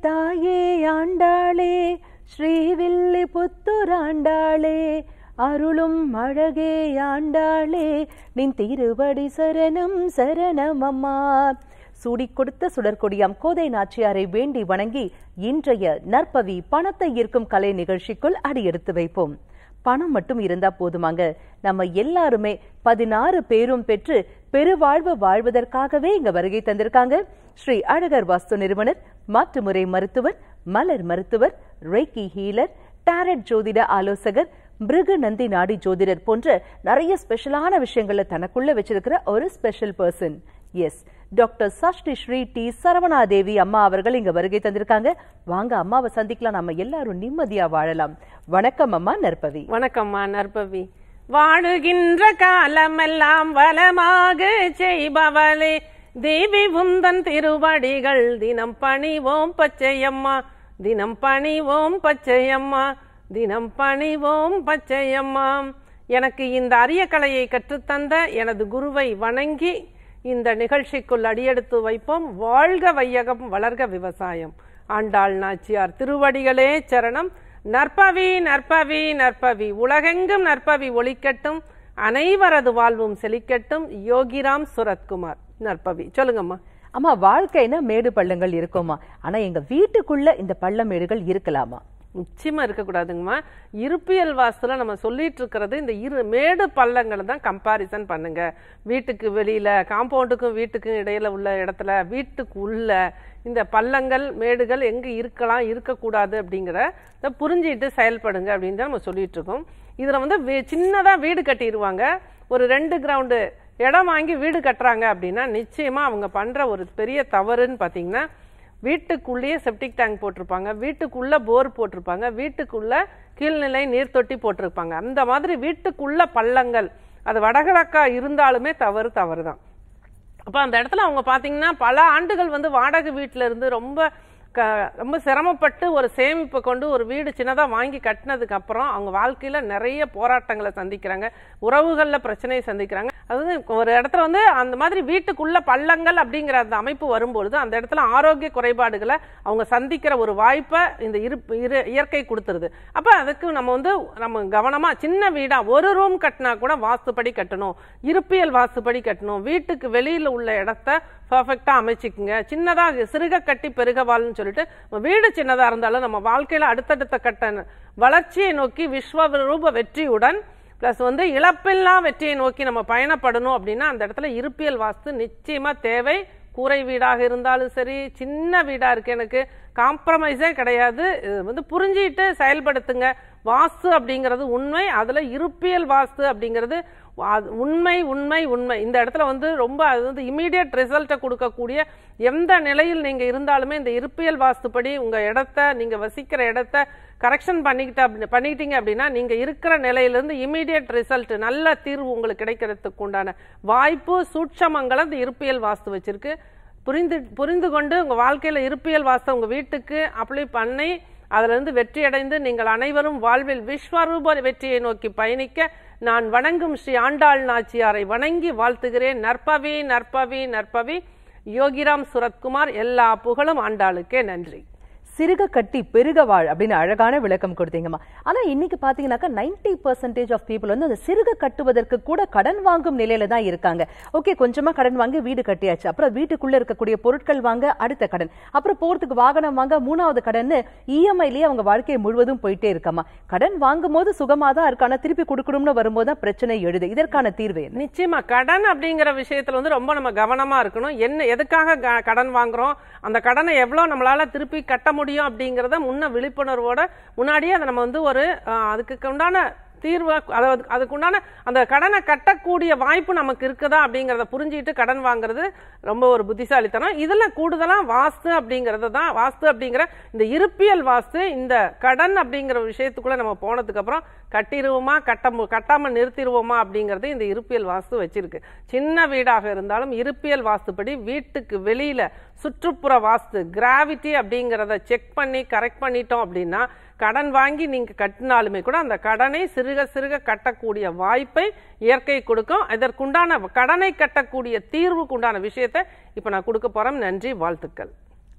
தாயே ஆண்டாளே ஸ்ரீவில்லி புத்துராண்டாளே அருளும் அழகே ஆண்டாளே நின் திருவடி சரணம் சரணமம்மா சூடிக் கொடுத்த சுடற்கொடியாம் கோதை நாச்சியாரை வேண்டி வணங்கி இன்றைய நற்பவி பணத்தை ஈர்க்கும் கலை நிகழ்ச்சிக்குள் அடியெடுத்து வைப்போம் பணம் மட்டும் இருந்தா போதுமாங்க நம்ம எல்லாருமே பதினாறு பேரும் பெற்று பெருவாழ்வு வாழ்வதற்காகவே இங்க வருகை தந்திருக்காங்க ஸ்ரீ அழகர் வாஸ்து நிறுவனர் மாற்றுமுறை மருத்துவர் மலர் மருத்துவர் ரெய்கி ஹீலர் டாரட் ஜோதிட ஆலோசகர் பிருகு நந்தி நாடி ஜோதிடர் போன்ற நிறைய ஸ்பெஷலான விஷயங்களை தனக்குள்ள வச்சிருக்கிற ஒரு special person S doctor Sashti Sri D Saravanadevi அம்மா அவர்கள் இங்க வருகை தந்திருக்காங்க வாங்க அம்மாவை சந்திக்கலாம் நம்ம எல்லாரும் நிம்மதியா வாழலாம் வணக்கம் அம்மா நற்பவி வணக்கம்மா நற்பவி வாழுகின்ற காலமெல்லாம் வளமாக செய்பவளே தேவி உந்தன் திருவடிகள் தினம் பணிவோம் பச்சையம்மா தினம் பணிவோம் பச்சையம்மா தினம் பணிவோம் பச்சையம்மா எனக்கு இந்த அரிய கலையை கற்றுத்தந்த எனது குருவை வணங்கி இந்த நிகழ்ச்சிக்குள் அடியெடுத்து வைப்போம் வாழ்க வையகம் வளர்க விவசாயம் ஆண்டாள் நாச்சியார் திருவடிகளே சரணம் நற்பவி நற்பவி நற்பவி உலகெங்கும் நற்பவி ஒளிக்கட்டும் அனைவரது வாழ்வும் செழிக்கட்டும் யோகிராம் சுரத்குமார் நற்பவி சொல்லுங்கம்மா அம்மா வாழ்க்கைனா மேடு பள்ளங்கள் இருக்குமா ஆனா எங்க வீட்டுக்குள்ள இந்த பள்ள மேடுகள் இருக்கலாமா நிச்சயமா இருக்கக்கூடாதுங்கம்மா இருப்பியல் வாஸ்துல நம்ம சொல்லிட்டு இருக்கிறது இந்த இரு மேடு பள்ளங்களை தான் கம்பாரிசன் பண்ணுங்க வீட்டுக்கு வெளியில காம்பவுண்டுக்கும் வீட்டுக்கும் இடையில உள்ள இடத்துல வீட்டுக்கு உள்ள இந்த பள்ளங்கள் மேடுகள் எங்க இருக்கலாம் இருக்கக்கூடாது அப்படிங்கிற புரிஞ்சிட்டு செயல்படுங்க அப்படின்னு தான் நம்ம சொல்லிட்டு இருக்கோம் இதுல வந்து வே- சின்னதா வீடு கட்டிடுவாங்க ஒரு ரெண்டு கிரவுண்டு இடம் வாங்கி வீடு கட்டுறாங்க அப்படின்னா நிச்சயமா அவங்க பண்ற ஒரு பெரிய தவறுன்னு பாத்தீங்கன்னா வீட்டுக்குள்ளேயே செப்டிக் டேங்க் போட்டிருப்பாங்க வீட்டுக்குள்ள போர் போட்டிருப்பாங்க வீட்டுக்குள்ள கீழ்நிலை நீர் தொட்டி போட்டிருப்பாங்க அந்த மாதிரி வீட்டுக்குள்ள பள்ளங்கள் அது வடகிழக்கா இருந்தாலுமே தவறு தவறு தான் அப்போ அந்த இடத்துல அவங்க பார்த்தீங்கன்னா பல ஆண்டுகள் வந்து வாடகை வீட்டில் இருந்து ரொம்ப க ரொம்ப சிரமப்பட்டு ஒரு சேமிப்பை கொண்டு ஒரு வீடு சின்னதாக வாங்கி கட்டினதுக்கு அப்புறம் அவங்க வாழ்க்கையில் நிறைய போராட்டங்களை சந்திக்கிறாங்க உறவுகளில் பிரச்சனையை சந்திக்கிறாங்க அதாவது ஒரு இடத்துல வந்து அந்த மாதிரி வீட்டுக்குள்ள பள்ளங்கள் அப்படிங்கிற அந்த அமைப்பு வரும்பொழுது அந்த இடத்துல ஆரோக்கிய குறைபாடுகளை அவங்க சந்திக்கிற ஒரு வாய்ப்பை இந்த இரு இரு- இயற்கை கொடுத்துருது அப்போ அதுக்கு நம்ம வந்து நம்ம கவனமாக சின்ன வீடா ஒரு ரூம் கட்டினா கூட வாஸ்துப்படி கட்டணும் இருப்பியல் வாஸ்துப்படி கட்டணும் வீட்டுக்கு வெளியில் உள்ள இடத்த பர்ஃபெக்டாக அமைச்சிக்குங்க சின்னதாக சிறுக கட்டி பெருக வாழ்னு சொல்லிட்டு நம்ம வீடு சின்னதாக இருந்தாலும் நம்ம வாழ்க்கையில் அடுத்தடுத்த கட்ட வளர்ச்சியை நோக்கி விஸ்வ ரூப வெற்றியுடன் ப்ளஸ் வந்து இழப்பில்லா வெற்றியை நோக்கி நம்ம பயணப்படணும் அப்படின்னா அந்த இடத்துல இருப்பியல் வாஸ்து நிச்சயமா தேவை கூரை வீடாக இருந்தாலும் சரி சின்ன வீடா இருக்கு எனக்கு காம்ப்ரமைஸே கிடையாது இது வந்து புரிஞ்சிட்டு செயல்படுத்துங்க வாஸ்து அப்படிங்கிறது உண்மை அதுல இருப்பியல் வாஸ்து அப்படிங்கிறது அது உண்மை உண்மை உண்மை இந்த இடத்துல வந்து ரொம்ப அது வந்து இமீடியட் ரிசல்ட்டை கொடுக்கக்கூடிய எந்த நிலையில் நீங்க இருந்தாலுமே இந்த இருப்பியல் வாஸ்துப்படி உங்க இடத்த நீங்க வசிக்கிற இடத்த கரெக்ஷன் பண்ணிக்கிட்ட அப்படி- பண்ணிக்கிட்டீங்க அப்படின்னா நீங்க இருக்கிற நிலையிலிருந்து இமீடியட் ரிசல்ட் நல்ல தீர்வு உங்களுக்கு கிடைக்கிறதுக்கு உண்டான வாய்ப்பு சூட்சமங்களை இந்த இருப்பியல் வாஸ்து வச்சிருக்கு புரிந்து புரிந்து கொண்டு உங்க வாழ்க்கையில இருப்பியல் வாஸ்து உங்க வீட்டுக்கு அப்ளை பண்ணி அதுல இருந்து வெற்றி அடைந்து நீங்கள் அனைவரும் வாழ்வில் விஸ்வரூப வெற்றியை நோக்கி பயணிக்க நான் வணங்கும் ஸ்ரீ ஆண்டாள் நாச்சியாரை வணங்கி வாழ்த்துகிறேன் நற்பவி நற்பவி நற்பவி யோகிராம் சுரத்குமார் எல்லா புகழும் ஆண்டாளுக்கே நன்றி சிறுக கட்டி பெருக வாழ் அப்படின்னு அழகான விளக்கம் கொடுத்தீங்கம்மா ஆனா இன்னைக்கு பாத்தீங்கன்னாக்கா நைன்டி பர்சன்டேஜ் ஆஃப் பீப்புள் வந்து அந்த சிறுக கட்டுவதற்கு கூட கடன் வாங்கும் நிலையில தான் இருக்காங்க ஓகே கொஞ்சமா கடன் வாங்கி வீடு கட்டியாச்சு அப்புறம் வீட்டுக்குள்ள இருக்கக்கூடிய பொருட்கள் வாங்க அடுத்த கடன் அப்புறம் போறதுக்கு வாகனம் வாங்க மூணாவது கடன் இஎம்ஐலயே அவங்க வாழ்க்கை முழுவதும் போயிட்டே இருக்காமா கடன் வாங்கும் போது சுகமா தான் இருக்கு ஆனா திருப்பி கொடுக்கணும்னு வரும்போது தான் பிரச்சனை எழுது இதற்கான தீர்வு என்ன நிச்சயமா கடன் அப்படிங்கிற விஷயத்துல வந்து ரொம்ப நம்ம கவனமா இருக்கணும் என்ன எதுக்காக க- கடன் வாங்குறோம் அந்த கடனை எவ்வளவு நம்மளால திருப்பி கட்ட முடியும் அப்படிங்கறத முன்ன விழிப்புணர்வோட முன்னாடியே அதை நம்ம வந்து ஒரு அஹ், அதுக்கு உண்டான தீர்வு அதாவது அதுக்குண்டான அந்த கடனை கட்டக்கூடிய வாய்ப்பு நமக்கு இருக்குதா அப்படிங்கறத புரிஞ்சுக்கிட்டு கடன் வாங்குறது ரொம்ப ஒரு புத்திசாலித்தனம் இதுல கூடுதலா வாஸ்து அப்படிங்கறது தான் வாஸ்து அப்படிங்கிற இந்த இருப்பியல் வாஸ்து இந்த கடன் அப்படிங்கிற விஷயத்துக்குள்ள நம்ம போனதுக்கு அப்புறம் கட்டிடுவோமா கட்ட மு- கட்டாம நிறுத்திடுவோமா அப்படிங்கறது இந்த இருப்பியல் வாஸ்து வச்சிருக்கு சின்ன வீடாக இருந்தாலும் இருப்பியல் வாஸ்துப்படி வீட்டுக்கு வெளியில சுற்றுப்புற வாஸ்து கிராவிட்டி அப்படிங்கறத செக் பண்ணி கரெக்ட் பண்ணிட்டோம் அப்படின்னா கடன் வாங்கி நீங்க கட்டினாலுமே கூட அந்த கடனை சிறுக சிறுக கட்டக்கூடிய வாய்ப்பை இயற்கை கொடுக்கும் இதற்குண்டான கடனை கட்டக்கூடிய தீர்வுக்கு உண்டான விஷயத்தை இப்ப நான் கொடுக்க போறேன் நன்றி வாழ்த்துக்கள்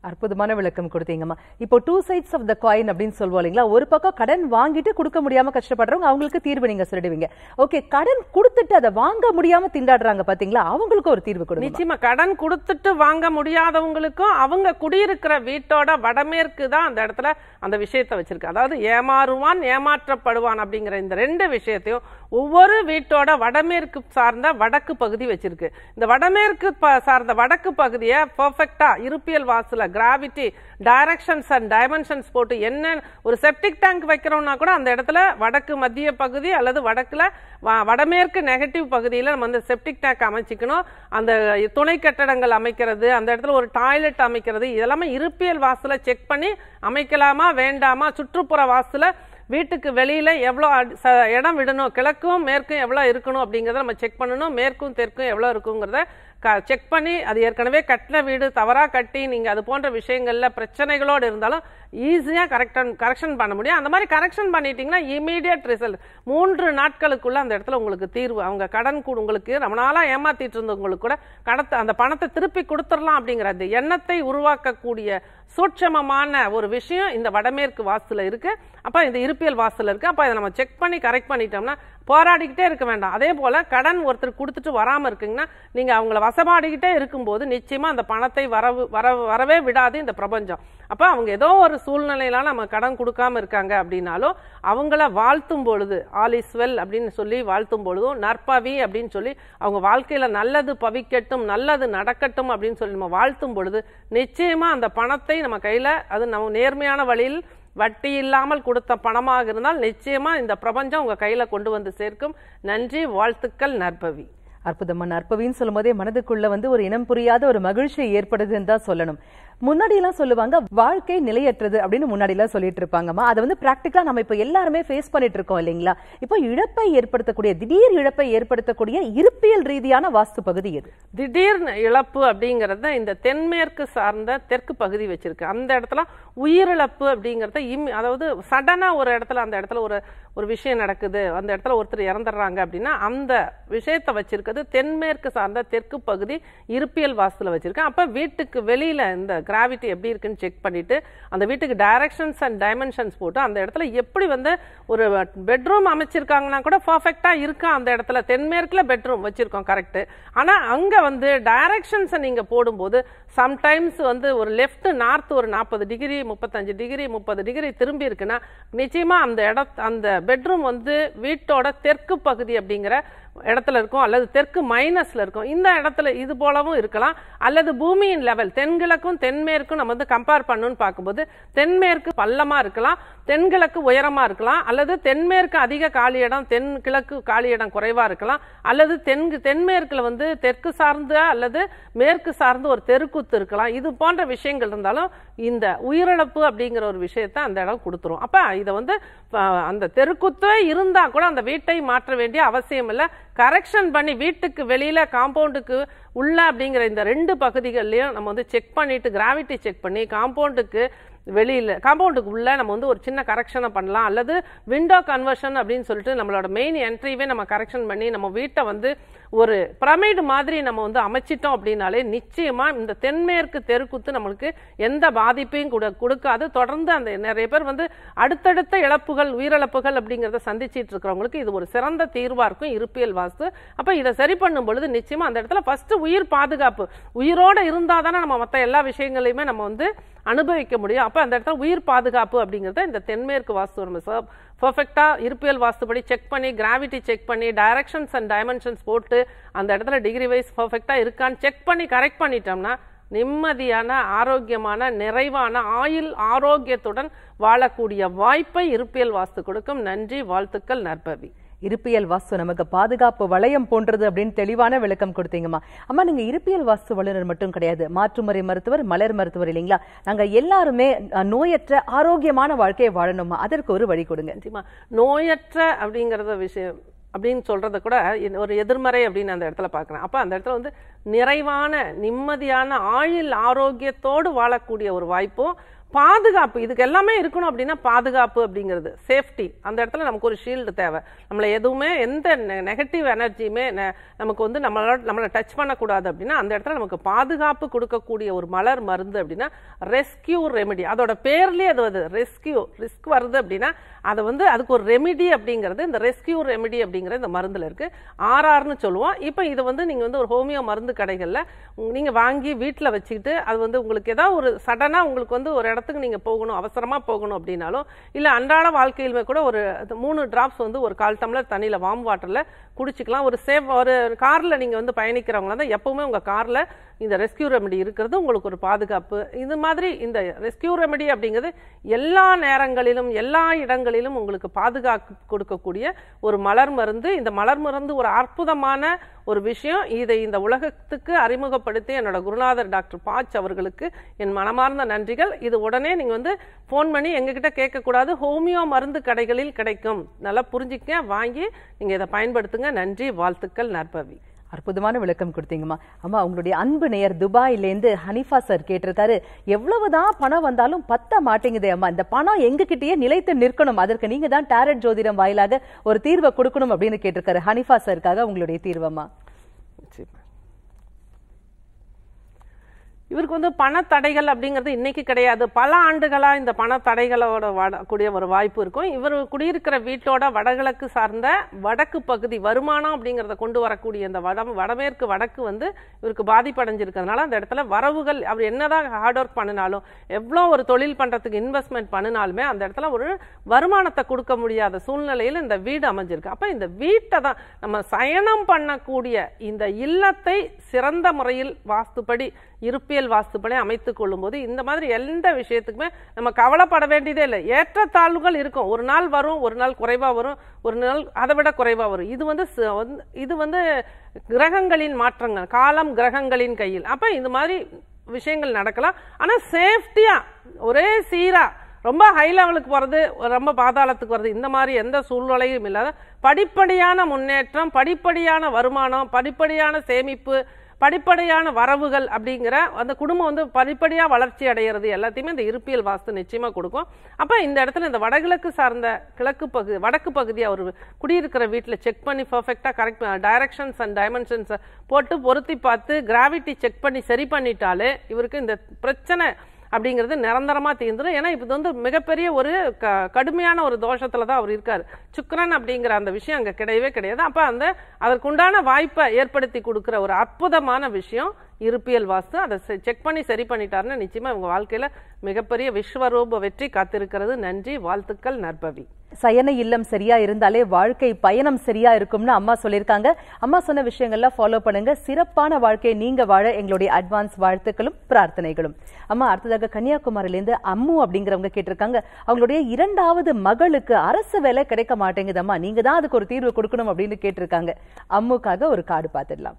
அற்புதமான விளக்கம் கொடுத்தீங்கம்மா இப்போ two sides of the coin அப்படின்னு சொல்லுவோம் இல்லைங்களா ஒரு பக்கம் கடன் வாங்கிட்டு கொடுக்க முடியாம கஷ்டப்படுறவங்க அவங்களுக்கு தீர்வு நீங்க சொல்லிடுவீங்க ஓகே கடன் கொடுத்துட்டு அதை வாங்க முடியாம திண்டாடுறாங்க பாத்தீங்களா அவங்களுக்கு ஒரு தீர்வு கொடுங்க நிச்சயமா கடன் கொடுத்துட்டு வாங்க முடியாதவங்களுக்கும் அவங்க குடியிருக்கிற வீட்டோட வடமேற்கு தான் அந்த இடத்துல அந்த விஷயத்தை வச்சிருக்கு அதாவது ஏமாறுவான் ஏமாற்றப்படுவான் அப்படிங்கிற இந்த ரெண்டு விஷயத்தையும் ஒவ்வொரு வீட்டோட வடமேற்கு சார்ந்த வடக்கு பகுதி வச்சிருக்கு இந்த வடமேற்கு ப- சார்ந்த வடக்கு பகுதியை பெர்ஃபெக்டா இருப்பியல் வாசல கிராவிட்டி டைரக்ஷன்ஸ் அண்ட் டைமென்ஷன்ஸ் போட்டு என்ன ஒரு செப்டிக் டேங்க் வைக்கிறோம்னா கூட அந்த இடத்துல வடக்கு மத்திய பகுதி அல்லது வடக்குல வ- வடமேற்கு நெகட்டிவ் பகுதியில் நம்ம அந்த செப்டிக் டேங்க் அமைச்சிக்கணும் அந்த துணை கட்டடங்கள் அமைக்கிறது அந்த இடத்துல ஒரு டாய்லெட் அமைக்கிறது இதெல்லாமே இருப்பியல் வாசலை செக் பண்ணி அமைக்கலாமா வேண்டாமா சுற்றுப்புற வாசல வீட்டுக்கு வெளியில எவ்வளோ அடி- ச- இடம் விடணும் கிழக்கும் மேற்கும் எவ்வளோ இருக்கணும் அப்படிங்கிறத நம்ம செக் பண்ணணும் மேற்கும் தெற்கும் எவ்வளோ இருக்குங்கிறத செக் பண்ணி அது ஏற்கனவே கட்டின வீடு தவறா கட்டி நீங்க அது போன்ற விஷயங்கள்ல பிரச்சனைகளோடு இருந்தாலும் ஈஸியா கரெக்டன் கரெக்ஷன் பண்ண முடியும் அந்த மாதிரி கரெக்ஷன் பண்ணிட்டீங்கன்னா இமீடியட் ரிசல்ட் மூன்று நாட்களுக்குள்ள அந்த இடத்துல உங்களுக்கு தீர்வு அவங்க கடன் கூட உங்களுக்கு ரொம்ப நாளா ஏமாத்திட்டு இருந்தவங்களுக்கு கூட கடத்தை அந்த பணத்தை திருப்பி கொடுத்துடலாம் அப்படிங்கிற அந்த எண்ணத்தை உருவாக்கக்கூடிய சூட்சமமான ஒரு விஷயம் இந்த வடமேற்கு வாஸ்துல இருக்கு அப்ப இந்த இருப்பியல் வாஸ்துல இருக்கு அப்ப இதை நம்ம செக் பண்ணி கரெக்ட் பண்ணிட்டோம்னா போராடிக்கிட்டே இருக்க வேண்டாம் அதே போல கடன் ஒருத்தர் கொடுத்துட்டு வராம இருக்குங்கன்னா நீங்க அவங்கள வசப்பாடிக்கிட்டே இருக்கும்போது நிச்சயமா அந்த பணத்தை வரவு வர வரவே விடாது இந்த பிரபஞ்சம் அப்ப அவங்க ஏதோ ஒரு சூழ்நிலையில நம்ம கடன் கொடுக்காம இருக்காங்க அப்படின்னாலும் அவங்கள வாழ்த்தும் பொழுது ஆல் இஸ் வெல் அப்படின்னு சொல்லி வாழ்த்தும் பொழுதும் நற்பவி அப்படின்னு சொல்லி அவங்க வாழ்க்கையில நல்லது பவிக்கட்டும் நல்லது நடக்கட்டும் அப்படின்னு சொல்லி நம்ம வாழ்த்தும் பொழுது நிச்சயமா அந்த பணத்தை நம்ம கையில அது நம்ம நேர்மையான வழியில் வட்டி இல்லாமல் கொடுத்த பணமாக இருந்தால் நிச்சயமா இந்த பிரபஞ்சம் உங்க கையில கொண்டு வந்து சேர்க்கும் நன்றி வாழ்த்துக்கள் நற்பவி அற்புதமா நற்பவின்னு சொல்லும் போதே மனதுக்குள்ள வந்து ஒரு இனம் புரியாத ஒரு மகிழ்ச்சி ஏற்படுதுன்னு தான் சொல்லணும் முன்னாடி எல்லாம் சொல்லுவாங்க வாழ்க்கை நிலையற்றது அப்படின்னு முன்னாடி எல்லாம் சொல்லிட்டு இருப்பாங்கம்மா அதை வந்து பிராக்டிக்கலா நம்ம இப்ப எல்லாருமே ஃபேஸ் பண்ணிட்டு இருக்கோம் இல்லைங்களா இப்போ இழப்பை ஏற்படுத்தக்கூடிய திடீர் இழப்பை ஏற்படுத்தக்கூடிய இருப்பியல் ரீதியான வாஸ்து பகுதி எது திடீர்னு இழப்பு அப்படிங்கறத இந்த தென்மேற்கு சார்ந்த தெற்கு பகுதி வச்சிருக்கு அந்த இடத்துல உயிரிழப்பு அப்படிங்கறத இம் அதாவது சடனா ஒரு இடத்துல அந்த இடத்துல ஒரு ஒரு விஷயம் நடக்குது அந்த இடத்துல ஒருத்தர் இறந்துடுறாங்க அப்படின்னா அந்த விஷயத்தை வச்சிருக்கிறது தென்மேற்கு சார்ந்த தெற்கு பகுதி இருப்பியல் வாஸ்துல வச்சிருக்கேன் அப்ப வீட்டுக்கு வெளியில இந்த கிராவிட்டி எப்படி இருக்குன்னு செக் பண்ணிட்டு அந்த வீட்டுக்கு டைரக்ஷன்ஸ் அண்ட் டைமென்ஷன்ஸ் போட்டு அந்த இடத்துல எப்படி வந்து ஒரு பெட்ரூம் அமைச்சிருக்காங்கன்னா கூட பர்ஃபெக்டா இருக்கா அந்த இடத்துல தென்மேற்குல பெட்ரூம் வச்சிருக்கோம் கரெக்ட் ஆனா அங்க வந்து டைரக்ஷன்ஸை நீங்க போடும்போது சம்டைம்ஸ் வந்து ஒரு லெஃப்ட் நார்த் ஒரு நாற்பது டிகிரி முப்பத்தஞ்சு டிகிரி முப்பது டிகிரி திரும்பி இருக்குன்னா நிச்சயமா அந்த இட அந்த பெட்ரூம் வந்து வீட்டோட தெற்கு பகுதி அப்படிங்கிற இடத்துல இருக்கும் அல்லது தெற்கு மைனஸ்ல இருக்கும் இந்த இடத்துல இது போலவும் இருக்கலாம் அல்லது பூமியின் லெவல் தென்கிழக்கும் தென்மேற்கும் நம்ம வந்து கம்பேர் பண்ணணும்னு பார்க்கும்போது தென்மேற்கு பள்ளமா இருக்கலாம் தென்கிழக்கு உயரமா இருக்கலாம் அல்லது தென்மேற்கு அதிக காலி இடம் தென் கிழக்கு காலி இடம் குறைவா இருக்கலாம் அல்லது தென்கு தென்மேற்குல வந்து தெற்கு சார்ந்த அல்லது மேற்கு சார்ந்து ஒரு தெருக்குத்து இருக்கலாம் இது போன்ற விஷயங்கள் இருந்தாலும் இந்த உயிரிழப்பு அப்படிங்கிற ஒரு விஷயத்தை அந்த இடம் கொடுத்துரும் அப்ப இதை வந்து அஹ், அந்த தெருக்குத்தே இருந்தா கூட அந்த வீட்டை மாற்ற வேண்டிய அவசியம் இல்லை கரெக்ஷன் பண்ணி வீட்டுக்கு வெளியில காம்பவுண்டுக்கு உள்ள அப்படிங்கிற இந்த ரெண்டு பகுதிகள்லயும் நம்ம வந்து செக் பண்ணிட்டு கிராவிட்டி செக் பண்ணி காம்பவுண்டுக்கு வெளியில காம்பவுண்டுக்கு உள்ள நம்ம வந்து ஒரு சின்ன கரெக்ஷனை பண்ணலாம் அல்லது விண்டோ கன்வர்ஷன் அப்படின்னு சொல்லிட்டு நம்மளோட மெயின் என்ட்ரிவே நம்ம கரெக்ஷன் பண்ணி நம்ம வீட்டை வந்து ஒரு பிரமிடு மாதிரி நம்ம வந்து அமைச்சிட்டோம் அப்படின்னாலே நிச்சயமா இந்த தென்மேற்கு தெருக்குத்து நம்மளுக்கு எந்த பாதிப்பையும் கூட கொடுக்காது தொடர்ந்து அந்த நிறைய பேர் வந்து அடுத்தடுத்த இழப்புகள் உயிரிழப்புகள் அப்படிங்கிறத சந்திச்சிட்டு இருக்கிறவங்களுக்கு இது ஒரு சிறந்த தீர்வா இருக்கும் இருப்பியல் வாஸ்து அப்ப இதை சரி பண்ணும் பொழுது நிச்சயமா அந்த இடத்துல ஃபர்ஸ்ட் உயிர் பாதுகாப்பு உயிரோட இருந்தா தானே நம்ம மற்ற எல்லா விஷயங்களையுமே நம்ம வந்து அனுபவிக்க முடியும் அப்ப அந்த இடத்துல உயிர் பாதுகாப்பு அப்படிங்கறத இந்த தென்மேற்கு வாஸ்து நம்ம பர்ஃபெக்டா இருப்பியல் வாஸ்துபடி செக் பண்ணி கிராவிட்டி செக் பண்ணி டைரக்ஷன்ஸ் அண்ட் டைமென்ஷன்ஸ் போட்டு அந்த இடத்துல டிகிரி வைஸ் பர்ஃபெக்டா இருக்கான்னு செக் பண்ணி கரெக்ட் பண்ணிட்டோம்னா நிம்மதியான ஆரோக்கியமான நிறைவான ஆயுள் ஆரோக்கியத்துடன் வாழக்கூடிய வாய்ப்பை இருப்பியல் வாஸ்து கொடுக்கும் நன்றி வாழ்த்துக்கள் நற்பவி இருப்பியல் வாஸ்து நமக்கு பாதுகாப்பு வளையம் போன்றது அப்படின்னு தெளிவான விளக்கம் கொடுத்தீங்கம்மா அம்மா நீங்க இருப்பியல் வாஸ்து வல்லுநர் மட்டும் கிடையாது மாற்றுமுறை மருத்துவர் மலர் மருத்துவர் இல்லைங்களா நாங்க எல்லாருமே அஹ், நோயற்ற ஆரோக்கியமான வாழ்க்கையை வாழணுமா அதற்கு ஒரு வழி கொடுங்க நிச்சயமா நோயற்ற அப்படிங்கறத விஷயம் அப்படின்னு சொல்றத கூட இன் ஒரு எதிர்மறை அப்படின்னு அந்த இடத்துல பார்க்கறேன் அப்ப அந்த இடத்துல வந்து நிறைவான நிம்மதியான ஆயுள் ஆரோக்கியத்தோடு வாழக்கூடிய ஒரு வாய்ப்பும் பாதுகாப்பு இதுக்கு எல்லாமே இருக்கணும் அப்படின்னா பாதுகாப்பு அப்படிங்கிறது சேஃப்டி அந்த இடத்துல நமக்கு ஒரு ஷீல்டு தேவை நம்மளை எதுவுமே எந்த நெகட்டிவ் எனர்ஜியுமே நமக்கு வந்து நம்மளோட நம்மளை டச் பண்ணக்கூடாது அப்படின்னா அந்த இடத்துல நமக்கு பாதுகாப்பு கொடுக்கக்கூடிய ஒரு மலர் மருந்து அப்படின்னா ரெஸ்கியூ ரெமெடி அதோட பேர்லயே அது வருது ரெஸ்கியூ ரிஸ்க் வருது அப்படின்னா அதை வந்து அதுக்கு ஒரு ரெமிடி அப்படிங்கிறது இந்த ரெஸ்கியூ ரெமிடி அப்படிங்கிற இந்த மருந்துல இருக்கு ஆர்ஆர்னு சொல்லுவோம் இப்போ இது வந்து நீங்க வந்து ஒரு ஹோமியோ மருந்து கடைகள்ல உங்க- நீங்க வாங்கி வீட்டில் வச்சுக்கிட்டு அது வந்து உங்களுக்கு ஏதாவது ஒரு சடனா உங்களுக்கு வந்து ஒரு இடத்துக்கு நீங்க போகணும் அவசரமா போகணும் அப்படின்னாலும் இல்ல அன்றாட வாழ்க்கையிலுமே கூட ஒரு அது மூணு டிராப்ஸ் வந்து ஒரு கால் டம்ளர் தண்ணியில வார்ம் வாட்டர்ல குடிச்சுக்கலாம் ஒரு சேவ் ஒரு கார்ல நீங்க வந்து பயணிக்கிறவங்களா தான் எப்பவுமே உங்க கார்ல இந்த ரெஸ்கியூ ரெமெடி இருக்கிறது உங்களுக்கு ஒரு பாதுகாப்பு இது மாதிரி இந்த ரெஸ்கியூ ரெமெடி அப்படிங்கிறது எல்லா நேரங்களிலும் எல்லா இடங்களிலும் உங்களுக்கு பாதுகாப்பு கொடுக்கக்கூடிய ஒரு மலர் மருந்து இந்த மலர் மருந்து ஒரு அற்புதமான ஒரு விஷயம் இதை இந்த உலகத்துக்கு அறிமுகப்படுத்தி என்னோட குருநாதர் டாக்டர் பாச் அவர்களுக்கு என் மனமார்ந்த நன்றிகள் இது உடனே நீங்க வந்து ஃபோன் பண்ணி எங்ககிட்ட கேட்கக்கூடாது ஹோமியோ மருந்து கடைகளில் கிடைக்கும் நல்லா புரிஞ்சுக்க வாங்கி நீங்க இதை பயன்படுத்துங்க நன்றி வாழ்த்துக்கள் நற்பவி அற்புதமான விளக்கம் கொடுத்தீங்கம்மா அம்மா உங்களுடைய அன்பு நேயர் துபாயிலேருந்து ஹனிஃபா சார் கேட்டிருக்காரு எவ்வளவுதான் பணம் வந்தாலும் பத்த மாட்டேங்குதே அம்மா இந்த பணம் எங்ககிட்டயே நிலைத்து நிற்கணும் அதற்கு நீங்க தான் டேரட் ஜோதிடம் வாயிலாக ஒரு தீர்வை கொடுக்கணும் அப்படின்னு கேட்டிருக்காரு ஹனிஃபா சாருக்காக உங்களுடைய தீர்வம்மா நிச்சயமா. இவருக்கு வந்து பணத்தடைகள் அப்படிங்கிறது இன்னைக்கு கிடையாது பல ஆண்டுகளா இந்த பணத்தடைகளோட வரக்கூடிய ஒரு வாய்ப்பு இருக்கும் இவர் குடியிருக்கிற வீட்டோட வடகிழக்கு சார்ந்த வடக்கு பகுதி வருமானம் அப்படிங்கிறத கொண்டு வரக்கூடிய இந்த வட வடமேற்கு வடக்கு வந்து இவருக்கு பாதிப்படைஞ்சிருக்கிறதுனால அந்த இடத்துல வரவுகள் அவர் என்னதான் ஹார்ட் ஒர்க் பண்ணினாலும் எவ்வளோ ஒரு தொழில் பண்றதுக்கு இன்வெஸ்ட்மெண்ட் பண்ணினாலுமே அந்த இடத்துல ஒரு வருமானத்தை கொடுக்க முடியாத சூழ்நிலையில் இந்த வீடு அமைஞ்சிருக்கு அப்ப இந்த வீட்டை தான் நம்ம சயனம் பண்ணக்கூடிய இந்த இல்லத்தை சிறந்த முறையில் வாஸ்துப்படி இருப்பியல் வாஸ்துப்படி அமைத்துக் கொள்ளும்போது இந்த மாதிரி எந்த விஷயத்துக்குமே நம்ம கவலைப்பட வேண்டியதே இல்லை ஏற்றத்தாழ்வுகள் இருக்கும் ஒரு நாள் வரும் ஒரு நாள் குறைவா வரும் ஒரு நாள் அதை விட குறைவா வரும் இது வந்து ச- வந்து- இது வந்து கிரகங்களின் மாற்றங்கள் காலம் கிரகங்களின் கையில் அப்ப இந்த மாதிரி விஷயங்கள் நடக்கலாம் ஆனா சேஃப்டியா ஒரே சீரா ரொம்ப ஹை லெவலுக்கு போறது ரொம்ப பாதாளத்துக்கு வருது இந்த மாதிரி எந்த சூழ்நிலையும் இல்லாத படிப்படியான முன்னேற்றம் படிப்படியான வருமானம் படிப்படியான சேமிப்பு படிப்படியான வரவுகள் அப்படிங்கிற அந்த குடும்பம் வந்து படிப்படியா வளர்ச்சி அடைகிறது எல்லாத்தையுமே இந்த இருப்பியல் வாஸ்து நிச்சயமா கொடுக்கும் அப்ப இந்த இடத்துல இந்த வடகிழக்கு சார்ந்த கிழக்கு பகுதி வடக்கு பகுதி அவர் குடியிருக்கிற வீட்டில் செக் பண்ணி பர்ஃபெக்டா கரெக்ட் டைரக்ஷன்ஸ் அண்ட் டைமென்ஷன்ஸ் போட்டு பொருத்தி பார்த்து கிராவிட்டி செக் பண்ணி சரி பண்ணிட்டாலே இவருக்கு இந்த பிரச்சனை அப்படிங்கிறது நிரந்தரமா தீர்ந்துடும் ஏன்னா இது வந்து மிகப்பெரிய ஒரு க கடுமையான ஒரு தோஷத்துல தான் அவர் இருக்காரு சுக்கிரன் அப்படிங்கிற அந்த விஷயம் அங்க கிடையவே கிடையாது அப்ப அந்த அதற்குண்டான வாய்ப்பை ஏற்படுத்தி கொடுக்கிற ஒரு அற்புதமான விஷயம் இருப்பியல் வாஸ்து அதை செக் பண்ணி சரி பண்ணிட்டாருன்னா நிச்சயமா இவங்க வாழ்க்கையில மிகப்பெரிய விஸ்வரூப வெற்றி காத்திருக்கிறது நன்றி வாழ்த்துக்கள் நற்பவி சயன இல்லம் சரியா இருந்தாலே வாழ்க்கை பயணம் சரியா இருக்கும்னு அம்மா சொல்லியிருக்காங்க அம்மா சொன்ன விஷயங்கள்லாம் ஃபாலோ பண்ணுங்க சிறப்பான வாழ்க்கையை நீங்க வாழ எங்களுடைய அட்வான்ஸ் வாழ்த்துக்களும் பிரார்த்தனைகளும் அம்மா அடுத்ததாக கன்னியாகுமரியிலேருந்து அம்மு அப்படிங்கிறவங்க கேட்டிருக்காங்க அவங்களுடைய இரண்டாவது மகளுக்கு அரசு வேலை கிடைக்க மாட்டேங்குது அம்மா நீங்க தான் அதுக்கு ஒரு தீர்வு கொடுக்கணும் அப்படின்னு கேட்டிருக்காங்க அம்முக்காக ஒரு கார்டு பார்த்துடலாம்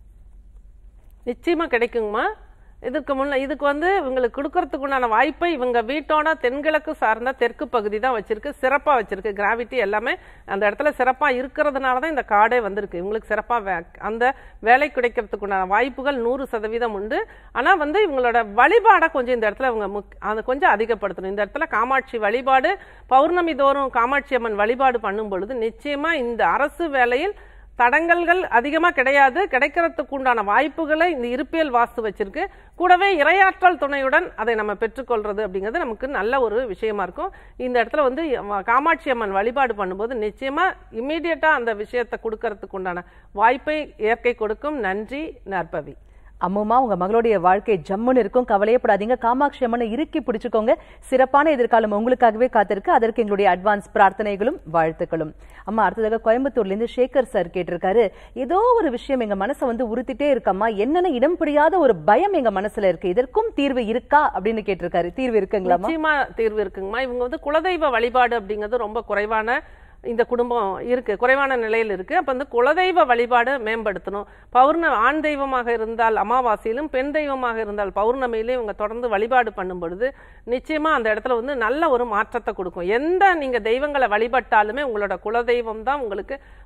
நிச்சயமா கிடைக்குங்கம்மா இதுக்கு முன்ன இதுக்கு வந்து இவங்களுக்கு கொடுக்கறதுக்கு உண்டான வாய்ப்பை இவங்க வீட்டோட தென்கிழக்கு சார்ந்த தெற்கு பகுதி தான் வச்சிருக்கு சிறப்பா வச்சிருக்கு கிராவிட்டி எல்லாமே அந்த இடத்துல சிறப்பா இருக்கிறதுனால தான் இந்த கார்டே வந்திருக்கு இவங்களுக்கு சிறப்பா வே- அந்த வேலை கிடைக்கிறதுக்கு உண்டான வாய்ப்புகள் நூறு சதவீதம் உண்டு ஆனா வந்து இவங்களோட வழிபாடை கொஞ்சம் இந்த இடத்துல இவங்க முக் அதை கொஞ்சம் அதிகப்படுத்தணும் இந்த இடத்துல காமாட்சி வழிபாடு பௌர்ணமி தோறும் காமாட்சி அம்மன் வழிபாடு பண்ணும் பொழுது நிச்சயமா இந்த அரசு வேலையில் தடங்கல்கள் அதிகமா கிடையாது கிடைக்கிறதுக்கு உண்டான வாய்ப்புகளை இந்த இருப்பியல் வாஸ்து வச்சிருக்கு கூடவே இரையாற்றல் துணையுடன் அதை நம்ம பெற்றுக்கொள்றது அப்படிங்கிறது நமக்கு நல்ல ஒரு விஷயமா இருக்கும் இந்த இடத்துல வந்து அஹ், காமாட்சி அம்மன் வழிபாடு பண்ணும்போது நிச்சயமா இம்மீடியட்டா அந்த விஷயத்தை கொடுக்கறதுக்கு உண்டான வாய்ப்பை இயற்கை கொடுக்கும் நன்றி நற்பவி அம்முமா உங்க மகளுடைய வாழ்க்கை ஜம்முன்னு இருக்கும் கவலையப்படாதீங்க காமாட்சி அம்மனை இறுக்கி பிடிச்சுக்கோங்க சிறப்பான எதிர்காலம் உங்களுக்காகவே காத்திருக்கு அதற்கு எங்களுடைய அட்வான்ஸ் பிரார்த்தனைகளும் வாழ்த்துக்களும் அம்மா அடுத்ததாக கோயம்புத்தூர்ல இருந்து சேகர் சார் கேட்டிருக்காரு ஏதோ ஒரு விஷயம் எங்க மனசை வந்து உறுத்திட்டே இருக்கம்மா என்னன்னு இடம் பிடியாத ஒரு பயம் எங்க மனசுல இருக்கு இதற்கும் தீர்வு இருக்கா அப்படின்னு கேட்டிருக்காரு தீர்வு இருக்குங்களாமா நிச்சயமா தீர்வு இருக்குங்கம்மா இவங்க வந்து குலதெய்வ வழிபாடு அப்படிங்கிறது ரொம்ப குறைவான இந்த குடும்பம் இருக்கு குறைவான நிலையில் இருக்கு அப்ப வந்து குலதெய்வ வழிபாடு மேம்படுத்தணும் பௌர்ண ஆண் தெய்வமாக இருந்தால் அமாவாசையிலும் பெண் தெய்வமாக இருந்தால் பௌர்ணமியிலும் இவங்க தொடர்ந்து வழிபாடு பண்ணும் பொழுது நிச்சயமா அந்த இடத்துல வந்து நல்ல ஒரு மாற்றத்தை கொடுக்கும் எந்த நீங்க தெய்வங்களை வழிபட்டாலுமே உங்களோட குலதெய்வம் தான் உங்களுக்கு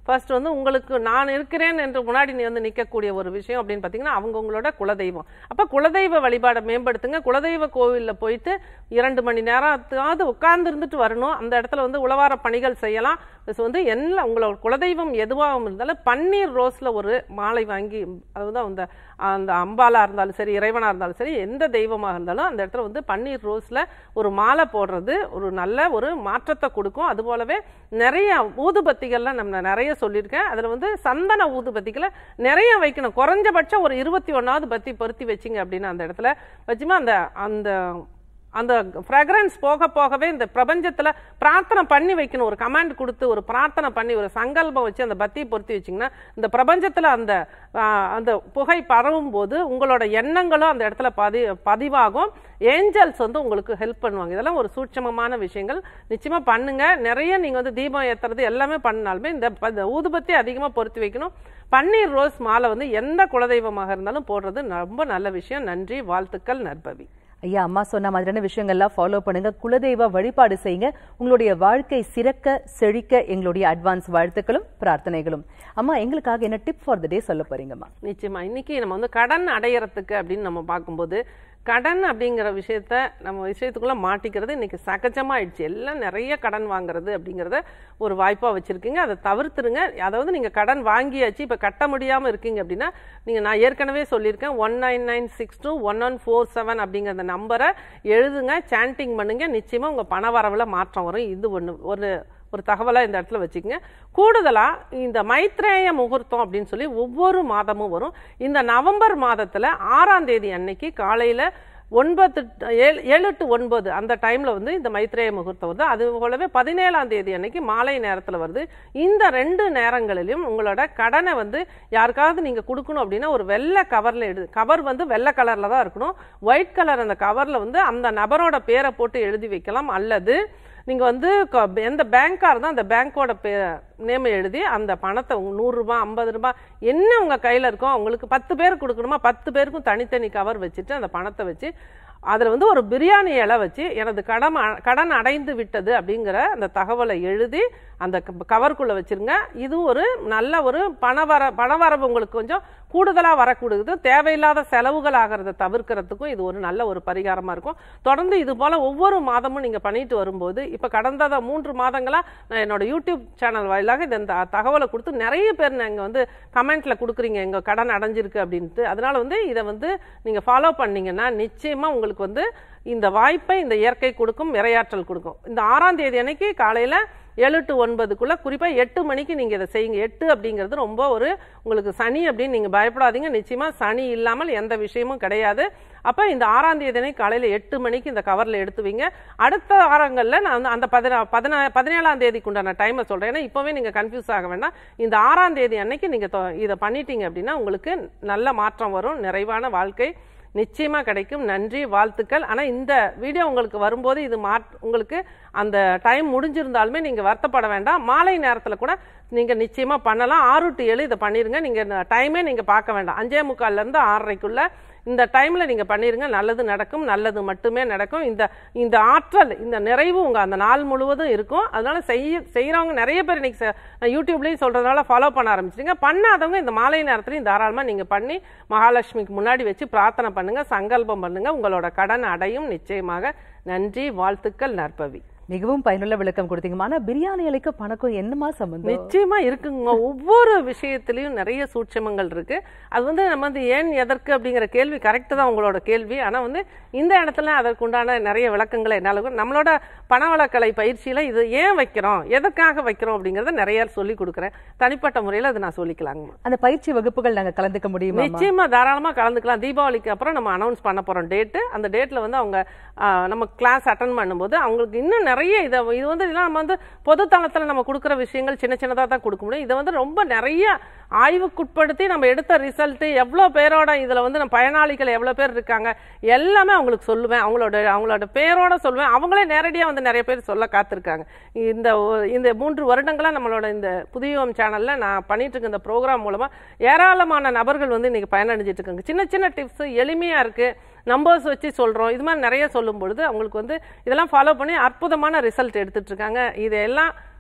ஃபர்ஸ்ட் வந்து உங்களுக்கு நான் இருக்கிறேன் என்று முன்னாடி நீ வந்து நிற்கக்கூடிய ஒரு விஷயம் அப்படின்னு பார்த்தீங்கன்னா அவங்க உங்களோட குலதெய்வம் அப்போ குலதெய்வ வழிபாடை மேம்படுத்துங்க குலதெய்வ கோவிலில் போயிட்டு இரண்டு மணி நேரத்தாவது உட்கார்ந்து இருந்துட்டு வரணும் அந்த இடத்துல வந்து உழவார பணிகள் செய்யலாம் ப்ளஸ் வந்து எல்லாம் உங்களோட குலதெய்வம் எதுவாகவும் இருந்தாலும் பன்னீர் ரோஸ்ல ஒரு மாலை வாங்கி அதுதான் அந்த அந்த அம்பாலா இருந்தாலும் சரி இறைவனா இருந்தாலும் சரி எந்த தெய்வமாக இருந்தாலும் அந்த இடத்துல வந்து பன்னீர் ரோஸ்ல ஒரு மாலை போடுறது ஒரு நல்ல ஒரு மாற்றத்தை கொடுக்கும் அது போலவே நிறைய ஊதுபத்திகள்லாம் நம்ம நிறைய சொல்லியிருக்கேன் அதுல வந்து சந்தன ஊதுபத்திகளை நிறைய வைக்கணும் குறைஞ்சபட்சம் ஒரு இருபத்தி ஒன்னாவது பத்தி பொருத்தி வச்சிங்க அப்படின்னா அந்த இடத்துல வச்சுமா அந்த அந்த அந்த ஃப்ராக்ரன்ஸ் போக போகவே இந்த பிரபஞ்சத்துல பிரார்த்தனை பண்ணி வைக்கணும் ஒரு கமாண்ட் கொடுத்து ஒரு பிரார்த்தனை பண்ணி ஒரு சங்கல்பம் வச்சு அந்த பத்தியை பொருத்தி வச்சிங்கன்னா இந்த பிரபஞ்சத்துல அந்த ஆஹ், அந்த புகை பரவும் போது உங்களோட எண்ணங்களும் அந்த இடத்துல பதி பதிவாகும் ஏஞ்சல்ஸ் வந்து உங்களுக்கு ஹெல்ப் பண்ணுவாங்க இதெல்லாம் ஒரு சூட்சமமான விஷயங்கள் நிச்சயமா பண்ணுங்க நிறைய நீங்க வந்து தீபம் ஏத்துறது எல்லாமே பண்ணாலுமே இந்த ப- இந்த ஊதுபத்தி அதிகமா பொருத்தி வைக்கணும் பன்னீர் ரோஸ் மாலை வந்து எந்த குலதெய்வமாக இருந்தாலும் போடுறது ரொம்ப நல்ல விஷயம் நன்றி வாழ்த்துக்கள் நற்பவி ஐயா அம்மா சொன்ன மாதிரியான விஷயங்கள்லாம் ஃபாலோ பண்ணுங்க குலதெய்வ வழிபாடு செய்யுங்க உங்களுடைய வாழ்க்கை சிறக்க செழிக்க எங்களுடைய அட்வான்ஸ் வாழ்த்துக்களும் பிரார்த்தனைகளும் அம்மா எங்களுக்காக என்ன டிப் ஃபார் த டே சொல்ல போறீங்கம்மா நிச்சயமா இன்னைக்கு நம்ம வந்து கடன் அடையறதுக்கு அப்படின்னு நம்ம பார்க்கும்போது கடன் அப்படிங்கிற விஷயத்த நம்ம விஷயத்துக்குள்ள மாட்டிக்கிறது இன்னைக்கு சகஜமாயிடுச்சு எல்லாம் நிறைய கடன் வாங்குறது அப்படிங்கிறத ஒரு வாய்ப்பா வச்சிருக்கீங்க அதை தவிர்த்துருங்க அதாவது நீங்க கடன் வாங்கியாச்சு இப்ப கட்ட முடியாம இருக்கீங்க அப்படின்னா நீங்க நான் ஏற்கனவே சொல்லியிருக்கேன் one nine nine six two one one four seven அப்படிங்கிற அந்த நம்பரை எழுதுங்க சாண்டிங் பண்ணுங்க நிச்சயமா உங்க பண வரவுல மாற்றம் வரும் இது ஒன்று ஒரு ஒரு தகவலாக இந்த இடத்துல வச்சுக்கோங்க கூடுதலாக இந்த மைத்ரேய முகூர்த்தம் அப்படின்னு சொல்லி ஒவ்வொரு மாதமும் வரும் இந்த நவம்பர் மாதத்தில் ஆறாம் தேதி அன்னைக்கு காலையில் ஒன்பது ஏழு ஏழு டு ஒன்பது அந்த டைமில் வந்து இந்த மைத்ரேய முகூர்த்தம் வருது அது போலவே பதினேழாம் தேதி அன்னைக்கு மாலை நேரத்தில் வருது இந்த ரெண்டு நேரங்களிலும் உங்களோட கடனை வந்து யாருக்காவது நீங்கள் கொடுக்கணும் அப்படின்னா ஒரு வெள்ளை கவரில் எடு கவர் வந்து வெள்ளை கலரில் தான் இருக்கணும் ஒயிட் கலர் அந்த கவரில் வந்து அந்த நபரோட பேரை போட்டு எழுதி வைக்கலாம் அல்லது நீங்கள் வந்து க- எந்த பேங்காக இருந்தால் அந்த பேங்க்கோட பே நேமை எழுதி அந்த பணத்தை உங்க நூறுரூபா ஐம்பது ரூபாய் என்ன உங்கள் கையில் இருக்கோ அவங்களுக்கு பத்து பேர் கொடுக்கணுமா பத்து பேருக்கும் தனித்தனி கவர் வச்சுட்டு அந்த பணத்தை வச்சு அதில் வந்து ஒரு பிரியாணி இலை வச்சு எனது கடன் அ- கடன் அடைந்து விட்டது அப்படிங்கிற அந்த தகவலை எழுதி அந்த க- கவருக்குள்ள வச்சிருங்க இது ஒரு நல்ல ஒரு பணவர பணவரவு உங்களுக்கு கொஞ்சம் கூடுதலாக வரக்கூடியது தேவையில்லாத செலவுகள் ஆகிறத தவிர்க்கிறதுக்கும் இது ஒரு நல்ல ஒரு பரிகாரமாக இருக்கும் தொடர்ந்து இது போல ஒவ்வொரு மாதமும் நீங்கள் பண்ணிட்டு வரும்போது இப்போ கடந்த த- மூன்று மாதங்களாக நான் என்னோட யூடியூப் சேனல் வாயிலாக இந்த இந்த தகவலை கொடுத்து நிறைய பேர் நீங்கள் வந்து கமெண்ட்ல கொடுக்குறீங்க எங்கள் கடன் அடைஞ்சிருக்கு அப்படின்ட்டு அதனால வந்து இதை வந்து நீங்கள் ஃபாலோ பண்ணீங்கன்னா நிச்சயமாக உங்களுக்கு வந்து இந்த வாய்ப்பை இந்த இயற்கை கொடுக்கும் இரையாற்றல் கொடுக்கும் இந்த ஆறாம் தேதி அன்னைக்கு காலையில் ஏழு டு ஒன்பதுக்குள்ள குறிப்பாக எட்டு மணிக்கு நீங்கள் இதை செய்யுங்க எட்டு அப்படிங்கிறது ரொம்ப ஒரு உங்களுக்கு சனி அப்படின்னு நீங்கள் பயப்படாதீங்க நிச்சயமாக சனி இல்லாமல் எந்த விஷயமும் கிடையாது அப்போ இந்த ஆறாம் தேதி அன்னைக்கு காலையில் எட்டு மணிக்கு இந்த கவரில் எடுத்து வைங்க அடுத்த வாரங்களில் நான் வந்து அந்த பதினா பதினா பதினேழாம் தேதிக்கு உண்டான டைமை சொல்கிறேன் ஏன்னா இப்போவே நீங்கள் கன்ஃபியூஸ் ஆக வேண்டாம் இந்த ஆறாம் தேதி அன்னைக்கு நீங்கள் இதை பண்ணிட்டீங்க அப்படின்னா உங்களுக்கு நல்ல மாற்றம் வரும் நிறைவான வாழ்க்கை நிச்சயமா கிடைக்கும் நன்றி வாழ்த்துக்கள் ஆனா இந்த வீடியோ உங்களுக்கு வரும்போது இது மா உங்களுக்கு அந்த டைம் முடிஞ்சிருந்தாலுமே நீங்க வருத்தப்பட வேண்டாம் மாலை நேரத்துல கூட நீங்க நிச்சயமா பண்ணலாம் ஆறு டு ஏழு இதை பண்ணிருங்க நீங்க டைமே நீங்க பார்க்க வேண்டாம் அஞ்சே முக்கால்ல இருந்து ஆறரைக்குள்ள இந்த டைம்ல நீங்க பண்ணிருங்க நல்லது நடக்கும் நல்லது மட்டுமே நடக்கும் இந்த இந்த ஆற்றல் இந்த நிறைவு உங்க அந்த நாள் முழுவதும் இருக்கும் அதனால செய்ய செய்யறவங்க நிறைய பேர் இன்னைக்கு ச- நான் யூடியூப்லயும் சொல்றதுனால ஃபாலோ பண்ண ஆரம்பிச்சிட்டீங்க பண்ணாதவங்க இந்த மாலை நேரத்துலையும் தாராளமா நீங்க பண்ணி மகாலட்சுமிக்கு முன்னாடி வச்சு பிரார்த்தனை பண்ணுங்க சங்கல்பம் பண்ணுங்க உங்களோட கடன் அடையும் நிச்சயமாக நன்றி வாழ்த்துக்கள் நற்பவி மிகவும் பயனுள்ள விளக்கம் கொடுத்தீங்கம்மா ஆனா பிரியாணி இலைக்கு பணக்கும் என்னமா சம்பந்தம் நிச்சயமா இருக்குங்க ஒவ்வொரு விஷயத்திலையும் நிறைய சூட்சமங்கள் இருக்கு அது வந்து நம்ம வந்து ஏன் எதற்கு அப்படிங்கிற கேள்வி கரெக்ட் தான் உங்களோட கேள்வி ஆனா வந்து இந்த இடத்துல அதற்குண்டான நிறைய விளக்கங்களை என்னால கூட- நம்மளோட பணவளக்கலை பயிற்சியில இது ஏன் வைக்கிறோம் எதற்காக வைக்கிறோம் அப்படிங்கறத நிறைய சொல்லி கொடுக்குறேன் தனிப்பட்ட முறையில அதை நான் சொல்லிக்கலாங்கம்மா அந்த பயிற்சி வகுப்புகள் நாங்க கலந்துக்க முடியுமா நிச்சயமா தாராளமா கலந்துக்கலாம் தீபாவளிக்கு அப்புறம் நம்ம அனௌன்ஸ் பண்ண போறோம் டேட்டு அந்த டேட்ல வந்து அவங்க ஆ, நம்ம கிளாஸ் அட்டன் பண்ணும்போது அவங்களுக்கு இன்னும் நிறைய இதை இது வந்து இதெல்லாம் நம்ம வந்து பொது தளத்துல நம்ம கொடுக்குற விஷயங்கள் சின்ன சின்னதா தான் கொடுக்க முடியும் இதை வந்து ரொம்ப நிறைய ஆய்வுக்குட்படுத்தி நம்ம எடுத்த ரிசல்ட் எவ்வளோ பேரோட இதுல வந்து நம்ம பயனாளிகள் எவ்வளோ பேர் இருக்காங்க எல்லாமே அவங்களுக்கு சொல்லுவேன் அவங்களோட அவங்களோட பேரோட சொல்லுவேன் அவங்களே நேரடியா வந்து நிறைய பேர் சொல்ல காத்திருக்காங்க இந்த ஒ- இந்த மூன்று வருடங்களா நம்மளோட இந்த புதியவம் சேனல்ல நான் பண்ணிட்டு இருக்க இந்த ப்ரோக்ராம் மூலமா ஏராளமான நபர்கள் வந்து இன்னைக்கு பயனடைஞ்சிட்டு இருக்காங்க சின்ன சின்ன டிப்ஸ் எளிமையா இருக்கு நம்பர்ஸ் வச்சு சொல்றோம் இது மாதிரி நிறைய சொல்லும் பொழுது அவங்களுக்கு வந்து இதெல்லாம் ஃபாலோ பண்ணி அற்புதமான ரிசல்ட் எடுத்துட்டு இருக்காங்க இதெல்லாம்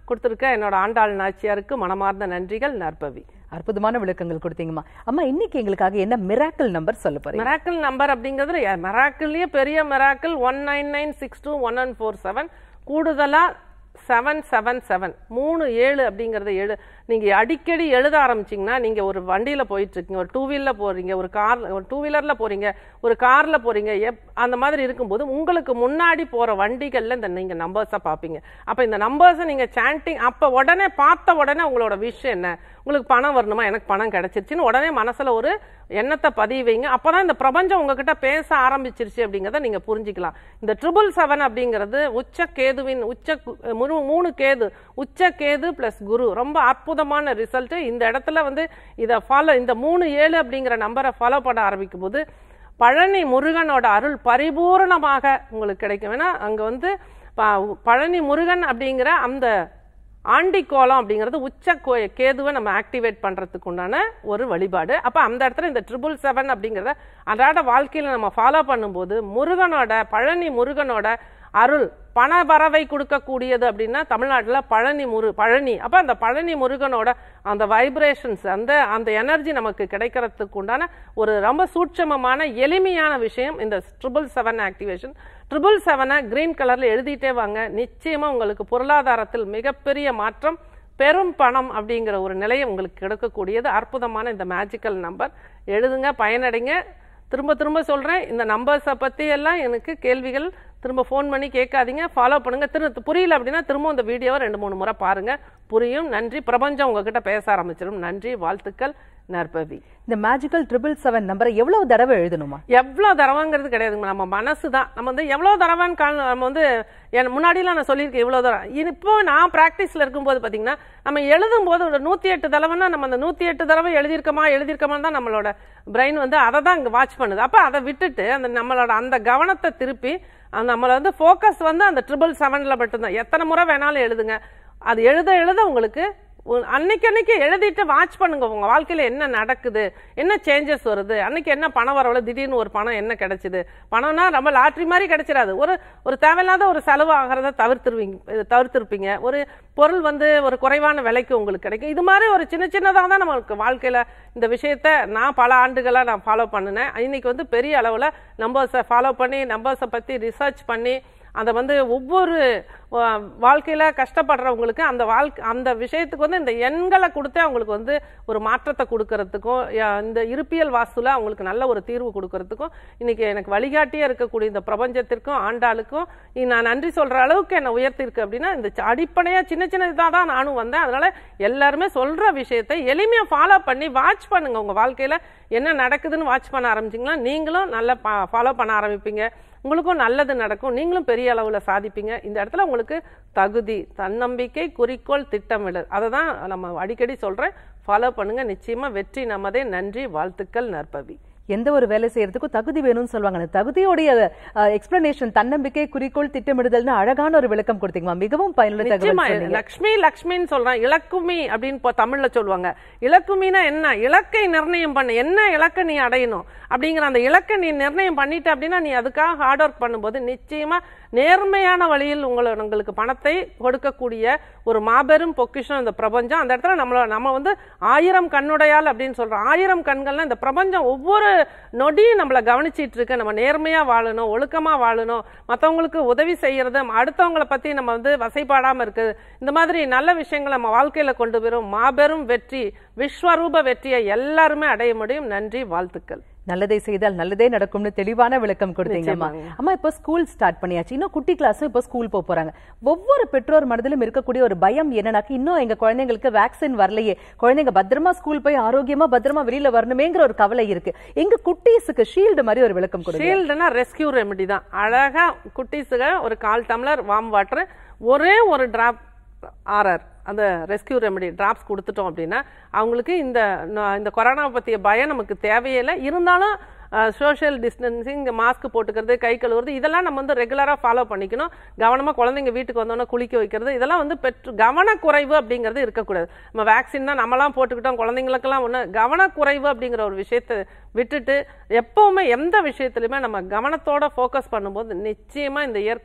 கொடுத்துருக்க என்னோட ஆண்டாள் நாச்சியாருக்கு மனமார்ந்த நன்றிகள் நற்பவி அற்புதமான விளக்கங்கள் கொடுத்தீங்கம்மா அம்மா இன்னைக்கு எங்களுக்காக என்ன மிராக்கிள் நம்பர் சொல்ல போறீங்க மெராக்கிள் நம்பர் அப்படிங்கிறது மெராக்கிள்லயே பெரிய miracle one nine nine six two one one four seven கூடுதலா செவன் செவன் செவன் மூணு ஏழு அப்படிங்கறத எழு நீங்க அடிக்கடி எழுத ஆரம்பிச்சீங்கன்னா நீங்க ஒரு வண்டியில போயிட்டு இருக்கீங்க ஒரு டூ வீலர்ல போறீங்க ஒரு கார் ஒரு டூ வீலர்ல போறீங்க ஒரு கார்ல போறீங்க எப் அந்த மாதிரி இருக்கும்போது உங்களுக்கு முன்னாடி போற வண்டிகள்ல இந்த நீங்க நம்பர்ஸை பார்ப்பீங்க அப்ப இந்த நம்பர்ஸை நீங்க சாண்டிங் அப்ப உடனே பார்த்த உடனே உங்களோட விஷயம் என்ன உங்களுக்கு பணம் வரணுமா எனக்கு பணம் கிடைச்சிருச்சுன்னு உடனே மனசுல ஒரு எண்ணத்தை பதிவு வைங்க அப்பதான் இந்த பிரபஞ்சம் உங்ககிட்ட பேச ஆரம்பிச்சிருச்சு அப்படிங்கறத நீங்க புரிஞ்சுக்கலாம் இந்த ட்ரிபிள் செவன் அப்படிங்கிறது உச்ச கேதுவின் உச்ச கு- முழு- மூணு கேது உச்ச கேது பிளஸ் குரு ரொம்ப அற்புதமான ரிசல்ட் இந்த இடத்துல வந்து இதை ஃபாலோ இந்த மூணு ஏழு அப்படிங்கிற நம்பரை ஃபாலோ பண்ண ஆரம்பிக்கும் போது பழனி முருகனோட அருள் பரிபூரணமாக உங்களுக்கு கிடைக்கும் ஏன்னா அங்க வந்து ப- பழனி முருகன் அப்படிங்கிற அந்த ஆண்டிக்கோலம் அப்படிங்கிறது உச்ச கோ- கேதுவை நம்ம ஆக்டிவேட் பண்றதுக்கு உண்டான ஒரு வழிபாடு அப்ப அந்த இடத்துல இந்த ட்ரிபிள் செவன் அப்படிங்கிறத அன்றாட வாழ்க்கையில நம்ம ஃபாலோ பண்ணும்போது முருகனோட பழனி முருகனோட அருள் பணபரவை கொடுக்கக்கூடியது அப்படின்னா தமிழ்நாட்டுல பழனி முரு பழனி அப்ப அந்த பழனி முருகனோட அந்த வைப்ரேஷன்ஸ் அந்த அந்த எனர்ஜி நமக்கு கிடைக்கிறதுக்கு உண்டான ஒரு ரொம்ப சூட்சமமான எளிமையான விஷயம் இந்த ட்ரிபிள் செவன் ஆக்டிவேஷன் ட்ரிபிள் செவனை கிரீன் கலர்ல எழுதிட்டே வாங்க நிச்சயமா உங்களுக்கு பொருளாதாரத்தில் மிகப்பெரிய மாற்றம் பெரும் பணம் அப்படிங்கிற ஒரு நிலையை உங்களுக்கு கிடைக்கக்கூடியது அற்புதமான இந்த மேஜிக்கல் நம்பர் எழுதுங்க பயனடைங்க திரும்ப திரும்ப சொல்றேன் இந்த நம்பர்ஸை பத்தி எல்லாம் எனக்கு கேள்விகள் திரும்ப ஃபோன் பண்ணி கேட்காதீங்க ஃபாலோ பண்ணுங்க திரு புரியல அப்படின்னா திரும்ப இந்த வீடியோவை ரெண்டு மூணு முறை பாருங்க புரியும் நன்றி பிரபஞ்சம் உங்ககிட்ட பேச ஆரம்பிச்சிடும் நன்றி வாழ்த்துக்கள் நற்பவி இந்த மேஜிக்கல் ட்ரிபிள் செவன் நம்பரை எவ்வளவு தடவை எழுதணுமா எவ்வளவு தடவைங்கிறது கிடையாதுங்க நம்ம மனசு தான் நம்ம வந்து எவ்வளவு தடவைன்னு காண நம்ம வந்து என் முன்னாடிலாம் நான் சொல்லியிருக்கேன் இவ்வளவு தடவை இது இப்போ நான் ப்ராக்டிஸ்ல இருக்கும்போது பாத்தீங்கன்னா நம்ம எழுதும் போது ஒரு நூத்தி எட்டு தடவைன்னா நம்ம அந்த நூத்தி எட்டு தடவை எழுதியிருக்கோமா எழுதியிருக்கோமான்னு தான் நம்மளோட பிரெயின் வந்து அதை தான் இங்க வாட்ச் பண்ணுது அப்ப அதை விட்டுட்டு அந்த நம்மளோட அந்த கவனத்தை திருப்பி அந்த நம்மள வந்து ஃபோக்கஸ் வந்து அந்த ட்ரிபிள் செவன்ல மட்டும்தான் எத்தனை முறை வேணாலும் எழுதுங்க அது எழுத எழுத உங்களுக்கு ஒரு- அன்னைக்கு அன்னைக்கு எழுதிட்டு வாட்ச் பண்ணுங்க உங்க வாழ்க்கையில என்ன நடக்குது என்ன சேஞ்சஸ் வருது அன்னைக்கு என்ன பணம் வரவள திடீர்னு ஒரு பணம் என்ன கிடைச்சது பணம்னா நம்ம லாட்ரி மாதிரி கிடைச்சிடாது ஒரு ஒரு தேவையில்லாத ஒரு செலவு ஆகிறத தவிர்த்துருவீங்க இது தவிர்த்திருப்பீங்க ஒரு பொருள் வந்து ஒரு குறைவான விலைக்கு உங்களுக்கு கிடைக்கும் இது மாதிரி ஒரு சின்ன சின்னதாக தான் நமக்கு வாழ்க்கையில இந்த விஷயத்த நான் பல ஆண்டுகளா நான் ஃபாலோ பண்ணினேன் இன்னைக்கு வந்து பெரிய அளவுல நம்பர்ஸை ஃபாலோ பண்ணி நம்பர்ஸை பத்தி ரிசர்ச் பண்ணி அதை வந்து ஒவ்வொரு அஹ், வாழ்க்கையில கஷ்டப்படுறவங்களுக்கு அந்த வாழ்க்கை அந்த விஷயத்துக்கு வந்து இந்த எண்களை கொடுத்தே அவங்களுக்கு வந்து ஒரு மாற்றத்தை கொடுக்கறதுக்கும் யா- இந்த இருப்பியல் வாஸ்துல அவங்களுக்கு நல்ல ஒரு தீர்வு கொடுக்கறதுக்கும் இன்னைக்கு எனக்கு வழிகாட்டியா இருக்கக்கூடிய இந்த பிரபஞ்சத்திற்கும் ஆண்டாளுக்கும் இ- நான் நன்றி சொல்ற அளவுக்கு என்ன உயர்த்திருக்கு அப்படின்னா இந்த ச- அடிப்படையா சின்ன சின்ன இதாக தான் நானும் வந்தேன் அதனால எல்லாருமே சொல்ற விஷயத்தை எளிமையா ஃபாலோ பண்ணி வாட்ச் பண்ணுங்க உங்க வாழ்க்கையில என்ன நடக்குதுன்னு வாட்ச் பண்ண ஆரம்பிச்சீங்களா நீங்களும் நல்லா ஃபாலோ பண்ண ஆரம்பிப்பீங்க உங்களுக்கும் நல்லது நடக்கும் நீங்களும் பெரிய அளவுல சாதிப்பீங்க இந்த இடத்துல உங்களுக்கு தகுதி தன்னம்பிக்கை குறிக்கோள் திட்டமிடல் அதை தான் நம்ம அடிக்கடி சொல்றேன் ஃபாலோ பண்ணுங்க நிச்சயமா வெற்றி நமதே நன்றி வாழ்த்துக்கள் நற்பவி எந்த ஒரு வேலை செய்யறதுக்கும் தகுதி வேணும்னு சொல்லுவாங்க அந்த தகுதியோடைய எக்ஸ்பிளனேஷன் தன்னம்பிக்கை குறிக்கோள் திட்டமிடுதல்னு அழகான ஒரு விளக்கம் கொடுத்தீங்கம்மா மிகவும் பயனுள்ள தகவல் நிச்சயமா சொன்னீங்க லக்ஷ்மி லக்ஷ்மின்னு சொல்றான் இலக்குமி அப்படின்னு இப்போ தமிழ்ல சொல்லுவாங்க இலக்குமினா என்ன இலக்கை நிர்ணயம் பண்ணு என்ன இலக்கை நீ அடையணும் அப்படிங்கிற அந்த இலக்கை நீ நிர்ணயம் பண்ணிட்ட அப்படின்னா நீ அதுக்காக ஹார்ட் ஒர்க் பண்ணும்போது நிச்சயமா நேர்மையான வழியில் உங்களை உங்களுக்கு பணத்தை கொடுக்கக்கூடிய ஒரு மாபெரும் பொக்கிஷம் இந்த பிரபஞ்சம் அந்த இடத்துல நம்மள நம்ம வந்து ஆயிரம் கண்ணுடையால் அப்படின்னு சொல்றோம் ஆயிரம் கண்கள்னா இந்த பிரபஞ்சம் ஒவ்வொரு நொடியும் நம்மளை கவனிச்சிட்டு இருக்கு நம்ம நேர்மையா வாழணும் ஒழுக்கமா வாழணும் மத்தவங்களுக்கு உதவி செய்யறது அடுத்தவங்களை பத்தி நம்ம வந்து வசைப்பாடாம இருக்குது இந்த மாதிரி நல்ல விஷயங்களை நம்ம வாழ்க்கையில கொண்டு வரும் மாபெரும் வெற்றி விஸ்வரூப வெற்றியை எல்லாருமே அடைய முடியும் நன்றி வாழ்த்துக்கள் நல்லதை செய்தால் நல்லதே நடக்கும்னு தெளிவான விளக்கம் கொடுத்தீங்கம்மா அம்மா இப்போ ஸ்கூல் ஸ்டார்ட் பண்ணியாச்சு இன்னும் குட்டி கிளாஸும் இப்போ ஸ்கூல் போக போறாங்க ஒவ்வொரு பெற்றோர் மனதிலும் இருக்கக்கூடிய ஒரு பயம் என்னன்னாக்கா இன்னும் எங்க குழந்தைங்களுக்கு வேக்சின் வரலையே குழந்தைங்க பத்திரமா ஸ்கூல் போய் ஆரோக்கியமா பத்திரமா வெளியில வரணுமேங்கிற ஒரு கவலை இருக்கு எங்க குட்டீஸுக்கு ஷீல்டு மாதிரி ஒரு விளக்கம் கொடுங்க ஷீல்டுனா ரெஸ்கியூ ரெமெடி தான் அழகா குட்டீஸுக்கு ஒரு கால் டம்ளர் வார்ம் வாட்டர் ஒரே ஒரு டிராப் ஆர்ஆர் அந்த ரெஸ்கியூ ரெமெடி டிராப்ஸ் கொடுத்துட்டோம் அப்படின்னா அவங்களுக்கு இந்த ந- இந்த கொரோனா பற்றிய பயம் நமக்கு தேவையில்லை இருந்தாலும் சோஷியல் டிஸ்டன்சிங் மாஸ்க் போட்டுக்கிறது கை கழுவுறது இதெல்லாம் நம்ம வந்து ரெகுலராக ஃபாலோ பண்ணிக்கணும் கவனமாக குழந்தைங்க வீட்டுக்கு வந்தோன்னே குளிக்க வைக்கிறது இதெல்லாம் வந்து பெற்று கவனக்குறைவு அப்படிங்கிறது இருக்கக்கூடாது நம்ம வேக்சின் தான் நம்மலாம் போட்டுக்கிட்டோம் குழந்தைங்களுக்கெல்லாம் ஒன்று கவனக்குறைவு அப்படிங்கிற ஒரு விஷயத்தை விட்டுட்டு எப்பவுமே எந்த விஷயத்துலையுமே நம்ம கவனத்தோட ஃபோக்கஸ் பண்ணும்போது நிச்சயமா இந்த இயற்கை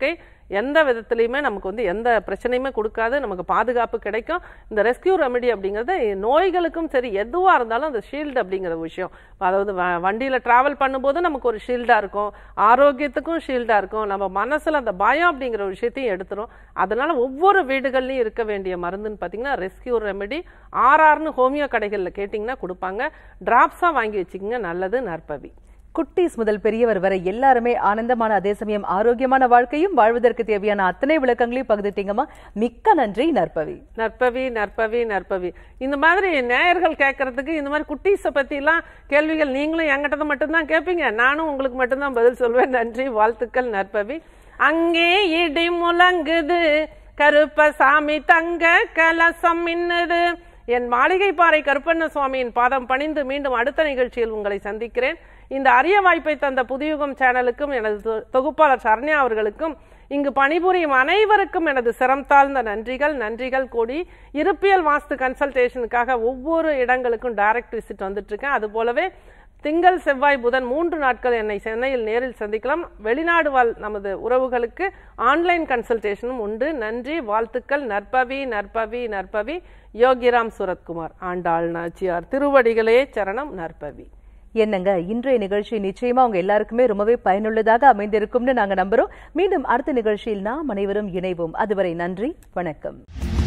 எந்த விதத்துலையுமே நமக்கு வந்து எந்த பிரச்சனையுமே கொடுக்காது நமக்கு பாதுகாப்பு கிடைக்கும் இந்த ரெஸ்கியூ ரெமெடி அப்படிங்கிறது நோய்களுக்கும் சரி எதுவாக இருந்தாலும் அந்த ஷீல்டு அப்படிங்கிற விஷயம் அதாவது வ- வண்டியில டிராவல் பண்ணும்போது நமக்கு ஒரு ஷீல்டாக இருக்கும் ஆரோக்கியத்துக்கும் ஷீல்டாக இருக்கும் நம்ம மனசுல அந்த பயம் அப்படிங்கிற ஒரு விஷயத்தையும் எடுத்துரும் அதனால ஒவ்வொரு வீடுகள்லையும் இருக்க வேண்டிய மருந்துன்னு பார்த்தீங்கன்னா ரெஸ்கியூ ரெமெடி ஆர்ஆர்னு ஹோமியோ கடைகளில் கேட்டிங்கன்னா கொடுப்பாங்க டிராப்ஸாக வாங்கி வச்சுக்கோங்க நல்லது நற்பவி குட்டீஸ் முதல் பெரியவர் வரை எல்லாருமே ஆனந்தமான அதே சமயம் ஆரோக்கியமான வாழ்க்கையும் வாழ்வதற்கு தேவையான அத்தனை விளக்கங்களையும் பகிர்ந்துட்டீங்கம்மா மிக்க நன்றி நற்பவி நற்பவி நற்பவி நற்பவி இந்த மாதிரி நேயர்கள் கேட்கறதுக்கு இந்த மாதிரி குட்டீஸை பற்றிலாம் கேள்விகள் நீங்களும் என்கிட்ட மட்டும்தான் கேட்பீங்க நானும் உங்களுக்கு மட்டும்தான் பதில் சொல்வேன் நன்றி வாழ்த்துக்கள் நற்பவி அங்கே இடி முழங்குது கருப்பசாமி தங்க கலசம் மின்னுது என் மாளிகை பாறை கருப்பண்ண சுவாமியின் பாதம் பணிந்து மீண்டும் அடுத்த நிகழ்ச்சியில் உங்களை சந்திக்கிறேன் இந்த அரிய வாய்ப்பை தந்த புதியுகம் சேனலுக்கும் எனது தொ- தொகுப்பாளர் சரண்யா அவர்களுக்கும் இங்கு பணிபுரியும் அனைவருக்கும் எனது சிரம் தாழ்ந்த நன்றிகள் நன்றிகள் கூடி இருப்பியல் வாஸ்து கன்சல்டேஷனுக்காக ஒவ்வொரு இடங்களுக்கும் டைரக்ட் விசிட் வந்துட்டு இருக்கேன் அது போலவே திங்கள் செவ்வாய் புதன் மூன்று நாட்கள் என்னை சென்னையில் நேரில் சந்திக்கலாம் வெளிநாடு வாழ் நமது உறவுகளுக்கு ஆன்லைன் கன்சல்டேஷனும் உண்டு நன்றி வாழ்த்துக்கள் நற்பவி நற்பவி நற்பவி யோகிராம் சுரத்குமார் ஆண்டாள் நாச்சியார் திருவடிகளே சரணம் நற்பவி என்னங்க இன்றைய நிகழ்ச்சி நிச்சயமா உங்க எல்லாருக்குமே ரொம்பவே பயனுள்ளதாக அமைந்திருக்கும்னு நாங்க நம்புறோம் மீண்டும் அடுத்த நிகழ்ச்சியில் நாம் அனைவரும் இணைவோம் அதுவரை நன்றி வணக்கம்